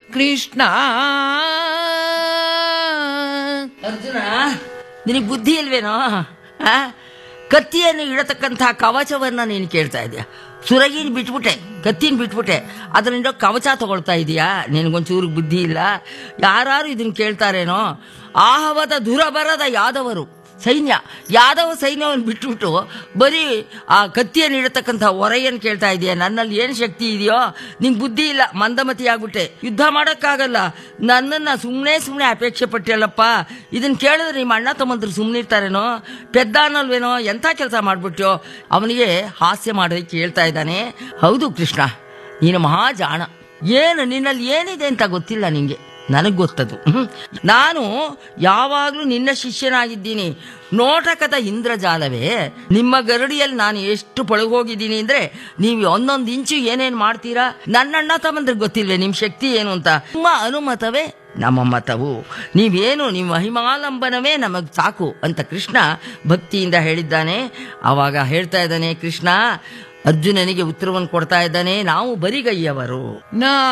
ಕೃಷ್ಣ ಅರ್ಜುನ ನಿನಗೆ ಬುದ್ಧಿ ಇಲ್ವೇನೋ ಆ? ಕತ್ತಿಯನ್ನು ಇಡತಕ್ಕಂಥ ಕವಚವನ್ನ ನೀನು ಕೇಳ್ತಾ ಇದೀಯ ಸುರಗಿನ ಬಿಟ್ಬಿಟ್ಟೆ ಕತ್ತಿನ ಬಿಟ್ಬಿಟ್ಟೆ ಅದರಿಂದ ಕವಚ ತಗೊಳ್ತಾ ಇದೀಯಾ ನಿನಗೊಂಚೂರು ಬುದ್ಧಿ ಇಲ್ಲ ಯಾರು ಇದನ್ನ ಕೇಳ್ತಾರೇನೋ ಆಹವದ ದುರಬರದ ಯಾದವರು ಸೈನ್ಯ ಯಾದವ ಸೈನ್ಯವನ್ನು ಬಿಟ್ಬಿಟ್ಟು ಬರೀ ಆ ಕತ್ತಿಯನ್ನು ಇಡತಕ್ಕಂಥ ಹೊರೆಯನ್ನು ಕೇಳ್ತಾ ಇದೆಯಾ ನನ್ನಲ್ಲಿ ಏನು ಶಕ್ತಿ ಇದೆಯೋ ನಿಂಗೆ ಬುದ್ಧಿ ಇಲ್ಲ ಮಂದಮತಿ ಆಗ್ಬಿಟ್ಟೆ ಯುದ್ಧ ಮಾಡೋಕ್ಕಾಗಲ್ಲ ನನ್ನನ್ನು ಸುಮ್ಮನೆ ಸುಮ್ಮನೆ ಅಪೇಕ್ಷೆ ಪಟ್ಟಿಯಲ್ಲಪ್ಪ ಇದನ್ನ ಕೇಳಿದ್ರೆ ನಿಮ್ಮ ಅಣ್ಣ ತಮ್ಮಂದ್ರು ಸುಮ್ಮನೆ ಇರ್ತಾರೇನೋ ಪೆದ್ದ ಅನ್ನಲ್ವೇನೋ ಎಂಥ ಕೆಲಸ ಮಾಡ್ಬಿಟ್ಯೋ ಅವನಿಗೆ ಹಾಸ್ಯ ಮಾಡೋದಕ್ಕೆ ಕೇಳ್ತಾ ಇದ್ದಾನೆ ಹೌದು ಕೃಷ್ಣ ನೀನು ಮಹಾ ಜಾಣ ಏನು ನಿನ್ನಲ್ಲಿ ಏನಿದೆ ಅಂತ ಗೊತ್ತಿಲ್ಲ ನಿಂಗೆ ನನಗೆ ಗೊತ್ತದು ಹ್ಮ್. ನಾನು ಯಾವಾಗಲೂ ನಿನ್ನ ಶಿಷ್ಯನಾಗಿದ್ದೀನಿ ನೋಟಕದ ಇಂದ್ರಜಾಲವೇ ನಿಮ್ಮ ಗರಡಿಯಲ್ಲಿ ನಾನು ಎಷ್ಟು ಪಳಗೋಗಿದ್ದೀನಿ ಅಂದ್ರೆ ನೀವು ಒಂದೊಂದು ಇಂಚು ಏನೇನು ಮಾಡ್ತೀರಾ ನನ್ನಣ್ಣ ತಮ್ಮಂದ್ರಿಗೆ ಗೊತ್ತಿಲ್ವೇ ನಿಮ್ಮ ಶಕ್ತಿ ಏನು ಅಂತ ನಿಮ್ಮ ಅನುಮತವೇ ನಮ್ಮ ಮತವು ನೀವೇನು ನಿಮ್ಮ ಮಹಿಮಾಲಂಬನವೇ ನಮಗೆ ಸಾಕು ಅಂತ ಕೃಷ್ಣ ಭಕ್ತಿಯಿಂದ ಹೇಳಿದ್ದಾನೆ ಆವಾಗ ಹೇಳ್ತಾ ಇದ್ದಾನೆ ಕೃಷ್ಣ ಅರ್ಜುನನಿಗೆ ಉತ್ತರವನ್ನು ಕೊಡ್ತಾ ಇದ್ದಾನೆ ನಾವು ಬರಿಗೈಯವರು ನಾ